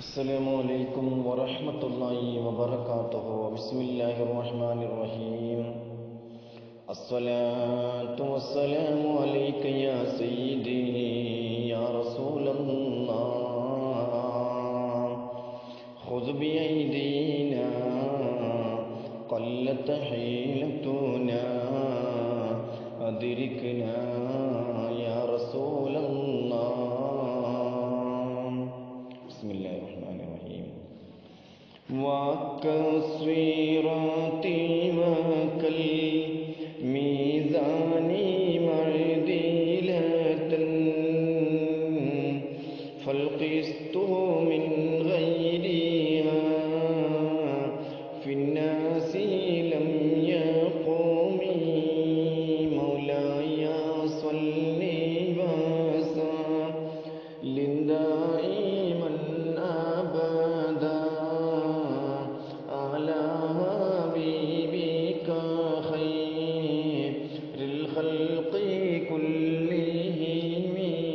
السلام عليكم ورحمة الله وبركاته بسم الله الرحمن الرحيم الصلاة والسلام عليك يا سيدي يا رسول الله خذ بأيدينا قلت حيلتنا أدركنا يا رسول الله بسم الله الرحمن الرحيم وكالصراط وكالميزان معدلة فالقسط من غيرها في الناس لم يقوم مولاي صل وسلم دائما أبدا على حبيبك خير الخلق كلهم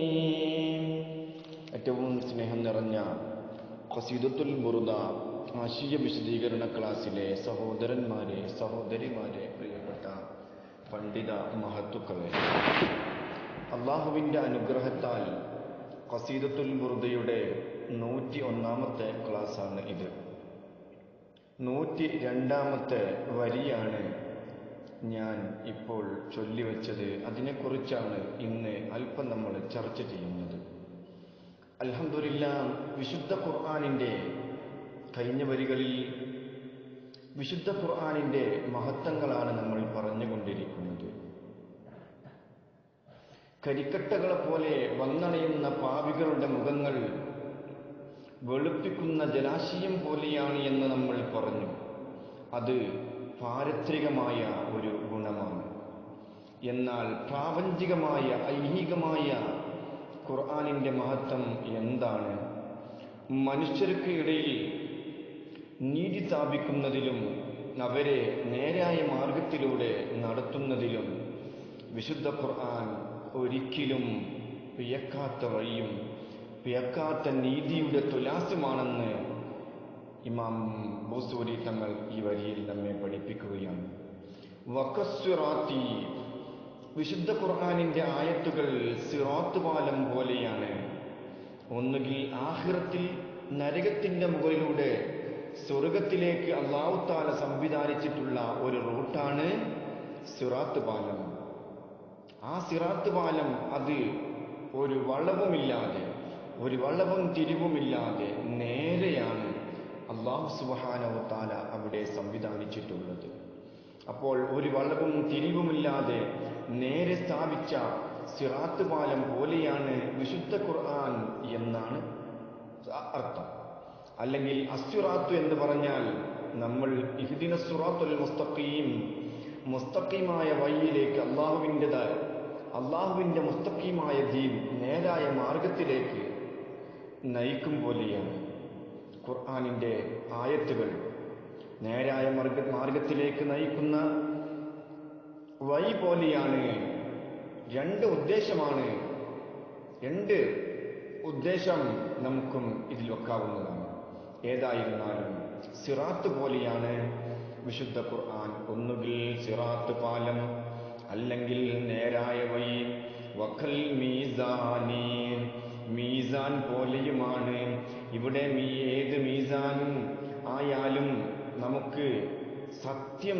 ഏറ്റവും സ്നേഹം നിറഞ്ഞ ഖസീദത്തുൽ ബുറുദ ആശയ വിശദീകരണ ക്ലാസ്സിലെ സഹോദരന്മാരെ സഹോദരിമാരെ പ്രിയപ്പെട്ട പണ്ഡിത മഹത്തുക്കളെ അള്ളാഹുവിൻ്റെ അനുഗ്രഹത്താൽ ഖസീദത്തുൽ ബുറുദയുടെ നൂറ്റി ഒന്നാമത്തെ ക്ലാസ്സാണ് ഇത് നൂറ്റി രണ്ടാമത്തെ വരിയാണ് ഞാൻ ഇപ്പോൾ ചൊല്ലിവെച്ചത് അതിനെക്കുറിച്ചാണ് ഇന്ന് അല്പം നമ്മൾ ചർച്ച ചെയ്യുന്നത് അൽഹംദുലില്ല വിശുദ്ധ ഖുർആാനിൻ്റെ കഴിഞ്ഞ വരികളിൽ വിശുദ്ധ ഖുർആാനിൻ്റെ മഹത്വങ്ങളാണ് നമ്മൾ പറഞ്ഞുകൊണ്ടിരിക്കുന്നത് കരിക്കട്ടകളെ പോലെ വന്നണയുന്ന പാവികളുടെ മുഖങ്ങൾ വെളുപ്പിക്കുന്ന ജലാശയം പോലെയാണ് എന്ന് നമ്മൾ പറഞ്ഞു അത് പാരത്രികമായ ഒരു ഗുണമാണ് എന്നാൽ പ്രാപഞ്ചികമായ ഐഹികമായ ഖുർആാനിൻ്റെ മഹത്വം എന്താണ് മനുഷ്യർക്ക് ഇടയിൽ നീതി സ്ഥാപിക്കുന്നതിലും അവരെ നേരായ മാർഗത്തിലൂടെ നടത്തുന്നതിലും വിശുദ്ധ ഖുർആൻ ഒരിക്കലും പിയക്കാത്ത വഴിയും പിയക്കാത്ത നീതിയുടെ തുലാസ്യമാണെന്ന് ഇമാം ബോസൂരി തങ്ങൾ ഈ വരിയിൽ നമ്മെ പഠിപ്പിക്കുകയാണ് വക്കസ്വറാത്തി വിശുദ്ധ ഖുർആാനിന്റെ ആയത്തുകൾ സിറാത്ത് പാലം പോലെയാണ് ഒന്നുകിൽ ആഹിറത്തിൽ നരകത്തിന്റെ മുകളിലൂടെ സ്വർഗത്തിലേക്ക് അള്ളാഹുത്താല സംവിധാനിച്ചിട്ടുള്ള ഒരു റൂട്ടാണ് സിറാത്ത് പാലം ആ സിറാത്ത് പാലം അത് ഒരു വളവുമില്ലാതെ ഒരു വളവും തിരിവുമില്ലാതെ നേരെയാണ് അള്ളാഹു സുബാനവത്താല അവിടെ സംവിധാനിച്ചിട്ടുള്ളത് അപ്പോൾ ഒരു വളവും തിരിവുമില്ലാതെ നേരെ സ്ഥാപിച്ച സിറാത്ത് പാലം പോലെയാണ് വിശുദ്ധ ഖുർആൻ എന്നാണ് അർത്ഥം അല്ലെങ്കിൽ അസ്യുറാത്തു എന്ന് പറഞ്ഞാൽ നമ്മൾ ഇഹ്ദിന സുറാത്തുൽ മുസ്തഖീം മുസ്തഖീമായ വഴിയിലേക്ക് അള്ളാഹുവിൻ്റെതായ അള്ളാഹുവിൻ്റെ മുസ്തഖീമായ ദീൻ നേരായ മാർഗത്തിലേക്ക് നയിക്കും പോലെയാണ് ഖുർആാനിൻ്റെ ആയത്തുകൾ നേരായ മാർഗ മാർഗത്തിലേക്ക് നയിക്കുന്ന വഴി പോലെയാണ് രണ്ട് ഉദ്ദേശമാണ് രണ്ട് ഉദ്ദേശം നമുക്കും ഇതിൽ വെക്കാവുന്നതാണ് ഏതായിരുന്നാലും സിറാത്ത് പോലെയാണ് വിശുദ്ധ ഖുർആൻ ഒന്നുകിൽ സിറാത്ത് പാലം അല്ലെങ്കിൽ നേരായ വഴി വഖൽ മീസാനി മീസാൻ പോലെയുമാണ് ഇവിടെ മീ ഏത് മീസാൻ ആയാലും നമുക്ക് സത്യം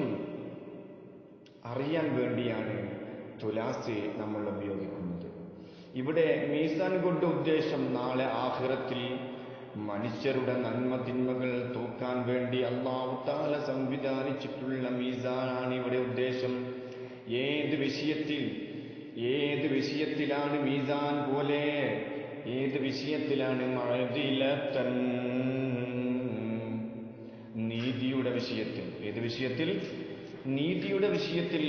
അറിയാൻ വേണ്ടിയാണ് തുലാസ് നമ്മൾ ഉപയോഗിക്കുന്നത് ഇവിടെ മീസാൻ കൊണ്ട് ഉദ്ദേശം നാളെ ആഹ്റത്തിൽ മനുഷ്യരുടെ നന്മ തിന്മകൾ തൂക്കാൻ വേണ്ടി അള്ളാഹുത്താല സംവിധാനിച്ചിട്ടുള്ള മീസാനാണ് ഇവിടെ ഉദ്ദേശം ഏത് വിഷയത്തിൽ ഏത് വിഷയത്തിലാണ് മീസാൻ പോലെ ഏത് വിഷയത്തിലാണ് മഴതിലത്തൻ നീതിയുടെ വിഷയത്തിൽ ഏത് വിഷയത്തിൽ നീതിയുടെ വിഷയത്തിൽ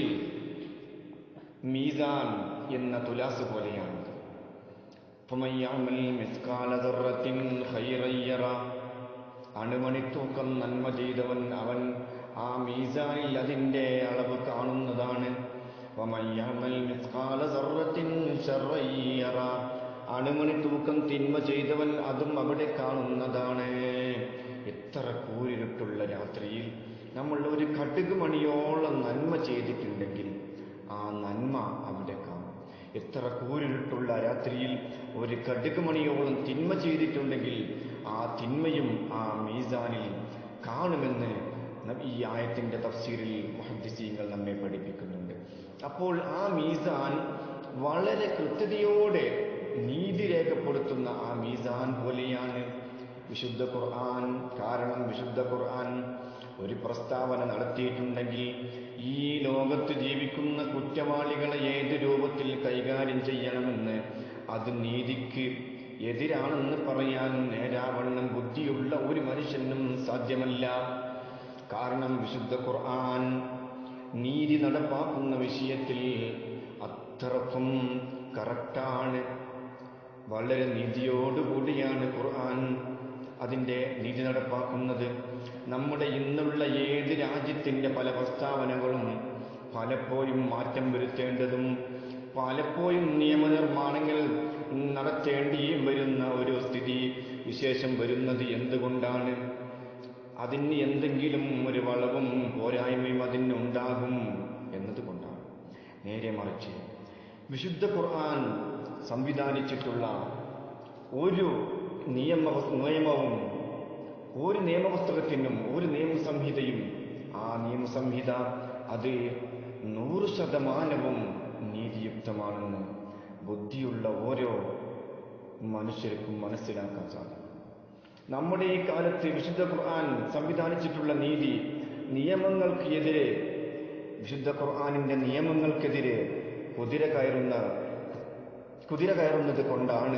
മീസാൻ എന്ന തുലാസ് പോലെയാണ് അണുമണിത്തൂക്കം നന്മ ചെയ്തവൻ അവൻ ആ മീസാനിൽ അതിൻ്റെ അളവ് കാണുന്നതാണ് വമയ്യഅമൽ മിസ്കാല സർറത്തിൻ ശർറൻ യറ. അണുമണി തൂക്കം തൂക്കം തിന്മ ചെയ്തവൻ അതും അവിടെ കാണുന്നതാണ് എത്ര കൂരിരുട്ടുള്ള രാത്രിയിൽ നമ്മൾ ഒരു കടുക് മണിയോളം നന്മ ചെയ്തിട്ടുണ്ടെങ്കിൽ ആ നന്മ അവിടെ കാണും എത്ര കൂരിരുട്ടുള്ള രാത്രിയിൽ ഒരു കടുക് മണിയോളം തിന്മ ചെയ്തിട്ടുണ്ടെങ്കിൽ ആ തിന്മയും ആ മീസാനിൽ കാണുമെന്ന് ന- ഈ ആയത്തിന്റെ തഫ്സീറിൽ മുഹദ്ദിസീങ്ങൾ നമ്മെ പഠിപ്പിക്കുന്നുണ്ട് അപ്പോൾ ആ മീസാൻ വളരെ കൃത്യതയോടെ നീതി രേഖപ്പെടുത്തുന്ന ആ മീസാൻ പോലെയാണ് വിശുദ്ധ ഖുർആൻ കാരണം വിശുദ്ധ ഖുർആൻ ഒരു പ്രസ്താവന നടത്തിയിട്ടുണ്ടെങ്കിൽ ഈ ലോകത്ത് ജീവിക്കുന്ന കുറ്റവാളികളെ ഏത് രൂപത്തിൽ കൈകാര്യം ചെയ്യണമെന്ന് അത് നീതിക്ക് എതിരാണെന്ന് പറയാൻ നേരാവണ്ണം ബുദ്ധിയുള്ള ഒരു മനുഷ്യനും സാധ്യമല്ല കാരണം വിശുദ്ധ ഖുർആൻ നീതി നടപ്പാക്കുന്ന വിഷയത്തിൽ അത്രക്കും കറക്റ്റാണ് വളരെ നീതിയോടുകൂടിയാണ് ഖുർആൻ അതിൻ്റെ നീതി നടപ്പാക്കുന്നത് നമ്മുടെ ഇന്നുള്ള ഏത് രാജ്യത്തിൻ്റെ പല പ്രസ്താവനകളും പലപ്പോഴും മാറ്റം വരുത്തേണ്ടതും പലപ്പോഴും നിയമനിർമ്മാണങ്ങൾ നടത്തേണ്ടിയും വരുന്ന ഒരു സ്ഥിതി വിശേഷം വരുന്നത് എന്തുകൊണ്ടാണ് അതിന് എന്തെങ്കിലും ഒരു വളവും പോരായ്മയും അതിനുണ്ടാകും എന്നതുകൊണ്ടാണ് നേരെ മറിച്ച് വിശുദ്ധ ഖുർആൻ സംവിധാനിച്ചിട്ടുള്ള ഒരു നിയമ നിയമവും ഒരു നിയമപുസ്തകത്തിനും ഒരു നിയമസംഹിതയും ആ നിയമസംഹിത അത് നൂറ് ശതമാനവും നീതിയുക്തമാണെന്ന് ബുദ്ധിയുള്ള ഓരോ മനുഷ്യർക്കും മനസ്സിലാക്കാൻ സാധിക്കും നമ്മുടെ ഈ കാലത്ത് വിശുദ്ധ ഖുർആൻ സംവിധാനിച്ചിട്ടുള്ള നീതി നിയമങ്ങൾക്ക് എതിരെ വിശുദ്ധ ഖുർആനിന്റെ നിയമങ്ങൾക്കെതിരെ കുതിര കയറുന്ന കുതിര കയറുന്നത് കൊണ്ടാണ്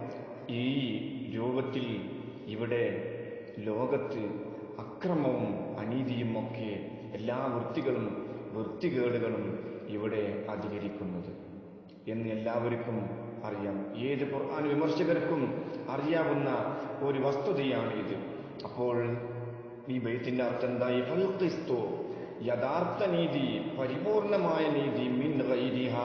ഈ രൂപത്തിൽ ഇവിടെ ലോകത്ത് അക്രമവും അനീതിയും ഒക്കെ എല്ലാ വൃത്തികളും വൃത്തികേടുകളും ഇവിടെ അധികരിക്കുന്നത് എന്ന് എല്ലാവർക്കും അറിയാം ഏത് ഖുർആൻ വിമർശകർക്കും അറിയാവുന്ന ഒരു വസ്തുതയാണ് ഇത് അപ്പോൾ ഈ ബൈത്തിന്റെ അർത്ഥം എന്തായി ഫൽഖിസ്തു യഥാർത്ഥ നീതി പരിപൂർണമായ നീതി മിൻ ഗൈരിഹാ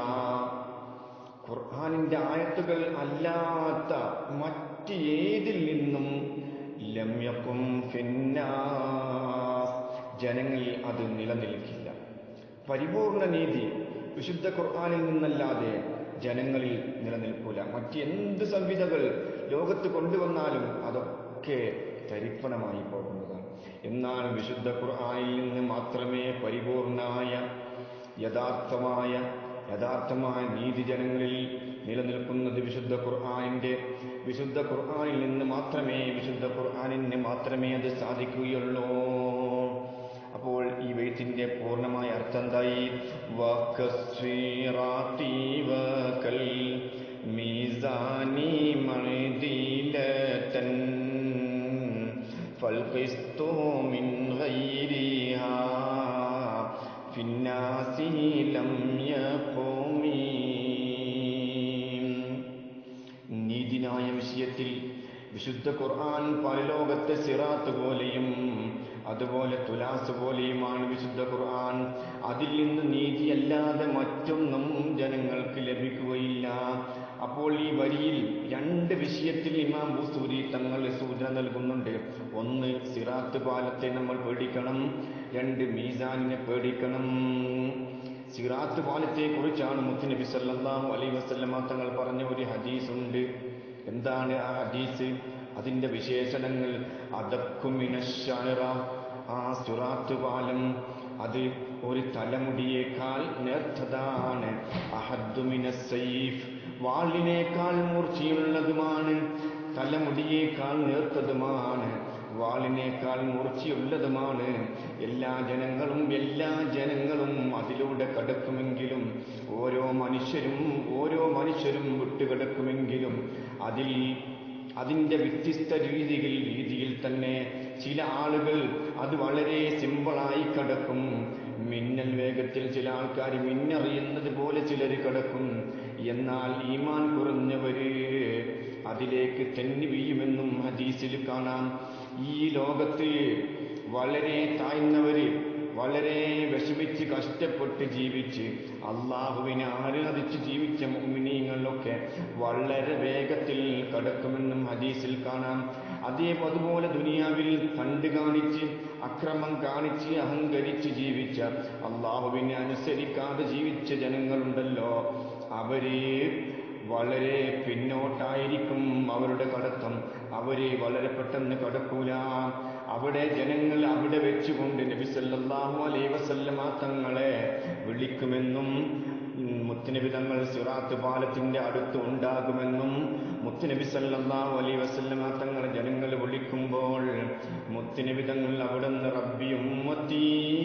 ഖുർആാനിന്റെ ആയത്തുകൾ അല്ലാത്ത മറ്റ് ഏതിൽ നിന്നും ലമ്യക്കും ഫിന്നാസ് ജനങ്ങളിൽ അത് നിലനിൽക്കില്ല പരിപൂർണ നീതി വിശുദ്ധ ഖുർആാനിൽ നിന്നല്ലാതെ ജനങ്ങളിൽ നിലനിൽക്കൂല മറ്റ് എന്ത് സംവിധകൾ ലോകത്ത് കൊണ്ടുവന്നാലും അതൊക്കെ തരിപ്പണമായി പോകുന്നതാണ് എന്നാൽ വിശുദ്ധ ഖുർആാനിൽ നിന്ന് മാത്രമേ പരിപൂർണമായ യഥാർത്ഥമായ യഥാർത്ഥമായ നീതി ജനങ്ങളിൽ നിലനിൽക്കുന്നത് വിശുദ്ധ ഖുർആാനിന്റെ വിശുദ്ധ ഖുർആാനിൽ നിന്ന് മാത്രമേ വിശുദ്ധ ഖുർആാനിന് മാത്രമേ അത് സാധിക്കുകയുള്ളൂ അപ്പോൾ ഈ വെയ്ത്തിന്റെ പൂർണ്ണമായ അർത്ഥം എന്തായി വകസ്വീറാത്തി വകൽ മീസാനി മഅദീലതൻ فالقسط من غيرها في الناس لم يقوم നീതിനായ വിഷയത്തിൽ വിശുദ്ധ ഖുർആൻ പരലോകത്തെ സിറാത്ത് പോലെയും അതുപോലെ തുലാസ് പോലെയുമാണ് വിശുദ്ധ ഖുർആൻ അതിൽ നിന്ന് നീതിയല്ലാതെ മറ്റൊന്നും ജനങ്ങൾക്ക് ലഭിക്കുകയില്ല അപ്പോൾ ഈ വരിയിൽ രണ്ട് വിഷയത്തിൽ ഇമാം ബുസൂരി തങ്ങൾ സൂചന നൽകുന്നുണ്ട് ഒന്ന് സിറാത്ത് പാലത്തെ നമ്മൾ പേടിക്കണം രണ്ട് മീസാനിനെ പേടിക്കണം സിറാത്ത് പാലത്തെ കുറിച്ചാണ് മുത്തുനബി സല്ലല്ലാഹു അലൈഹി വസല്ലമ തങ്ങൾ പറഞ്ഞ ഒരു ഹദീസ് ഉണ്ട് എന്താണ് ആ ഹദീസ് അതിന്റെ വിശേഷണങ്ങൾ അദക്കുമിനശ്ശാനിറ ആ സിറാത്ത് പാലം അത് ഒരു തലമുടിയേക്കാൾ നേർത്തതാണ് അഹദ്ദുമിന സൈഫ് വാളിനേക്കാൾ മൂർച്ചയുള്ളതുമാണ് തലമുടിയേക്കാൾ നേർത്തതുമാണ് വാളിനേക്കാൾ മൂർച്ചയുള്ളതുമാണ് എല്ലാ ജനങ്ങളും എല്ലാ ജനങ്ങളും അതിലൂടെ കടക്കുമെങ്കിലും ഓരോ മനുഷ്യരും ഓരോ മനുഷ്യരും വിട്ടുകിടക്കുമെങ്കിലും അതിൽ അതിൻ്റെ വ്യത്യസ്ത രീതികൾ രീതിയിൽ തന്നെ ചില ആളുകൾ അത് വളരെ സിമ്പിളായി കടക്കും മിന്നൽ വേഗത്തിൽ ചില ആൾക്കാർ മിന്നറിയുന്നത് പോലെ ചിലർ കിടക്കും എന്നാൽ ഈമാൻ കുറഞ്ഞവര് അതിലേക്ക് തെന്നി വീഴുമെന്നും ഹദീസിൽ കാണാം ഈ ലോകത്ത് വളരെ താഴ്ന്നവര് വളരെ വിഷമിച്ച് കഷ്ടപ്പെട്ട് ജീവിച്ച് അള്ളാഹുവിനെ ആരാധിച്ച് ജീവിച്ച മുഅ്മിനീങ്ങളിലൊക്കെ വളരെ വേഗത്തിൽ കടക്കുമെന്നും ഹദീസിൽ കാണാം അതേ അതുപോലെ ദുനിയാവിൽ കണ്ടു കാണിച്ച് അക്രമം കാണിച്ച് അഹങ്കരിച്ച് ജീവിച്ച അള്ളാഹുവിനെ അനുസരിക്കാതെ ജീവിച്ച ജനങ്ങളുണ്ടല്ലോ അവര് വളരെ പിന്നോട്ടായിരിക്കും അവരുടെ കടത്തം അവര് വളരെ പെട്ടെന്ന് കടക്കൂല അവിടെ ജനങ്ങൾ അവിടെ വെച്ചുകൊണ്ട് നബി സല്ലല്ലാഹു അലൈഹി വസല്ലമ തങ്ങളെ വിളിക്കുമെന്നും ഉം, മുത്തുനബി തങ്ങൾ സിറാത്ത് പാലത്തിന്റെ അടുത്ത് ഉണ്ടാകുമെന്നും മുത്തുനബി സല്ലല്ലാഹു അലൈഹി വസല്ലമ തങ്ങളെ ജനങ്ങൾ വിളിക്കുമ്പോൾ മുത്തുനബി തങ്ങൾ അവിടെ നിന്ന് റബ്ബി ഉമ്മത്തി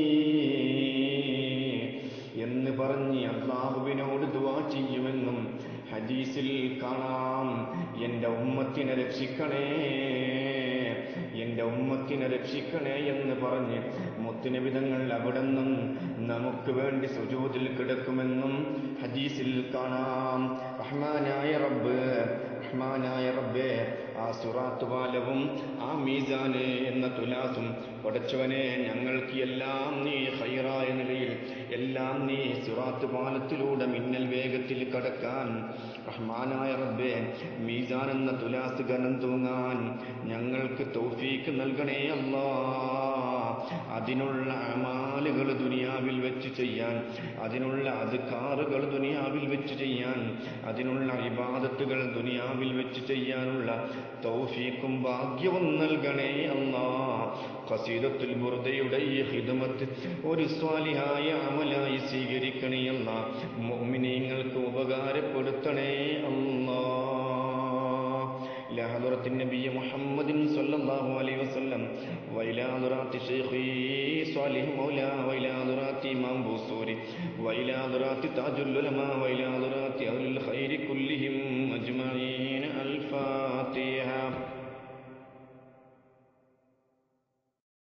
എന്ന് പറഞ്ഞ് അള്ളാഹുവിനോട് ദുവാ ചെയ്യുമെന്നും ഹദീസിൽ കാണാം എൻ്റെ ഉമ്മത്തിനെ രക്ഷിക്കണേ എൻ്റെ ഉമ്മത്തിനെ രക്ഷിക്കണേ എന്ന് പറഞ്ഞ് മുത്തുനിബിതങ്ങൾ അവിടെ നിന്നും നമുക്ക് വേണ്ടി സുജൂതിൽ കിടക്കുമെന്നും ഹദീസിൽ കാണാം റഹ്മാനായ റബ്ബ് റഹ്മാനായ റബ്ബേ ആ സുറാത്ത് പാലവും ആ മീസാന് എന്ന തുലാസും പടച്ചവനെ ഞങ്ങൾക്ക് എല്ലാം നീ ഹൈറായ നിലയിൽ എല്ലാം നീ സുറാത്ത് പാലത്തിലൂടെ മിന്നൽ വേഗത്തിൽ കടക്കാൻ റഹ്മാനായ റബ്ബേ മീസാൻ എന്ന തുലാസ് ഗനം തൂങ്ങാൻ ഞങ്ങൾക്ക് തൗഫീക്ക് നൽകണേ അല്ലാ അതിനുള്ള അമാലുകൾ ദുനിയാവിൽ വെച്ച് ചെയ്യാൻ അതിനുള്ള അധികാറുകൾ ദുനിയാവിൽ വെച്ച് ചെയ്യാൻ അതിനുള്ള ഇബാദത്തുകൾ ദുനിയാവിൽ വെച്ച് ചെയ്യാനുള്ള തൗഫീക്കും ഭാഗ്യവും നൽകണേ അല്ലാ ഖസീദത്തുൽ ബുർദയുടെ ഈ ഹിദമത്ത് ഒരു സ്വാലിഹായ അമലായി സ്വീകരിക്കണേ അല്ല മുഅ്മിനീങ്ങൾക്ക് ഉപകാരപ്പെടുത്തണേ അല്ലാ إلى حضرة النبي محمد صلى الله عليه وسلم وإلى حضرات شيخي صالح مولا وإلى حضرات إمام بوصوري وإلى حضرات تاج العلماء وإلى حضرات أهل الخير كلهم أجمعين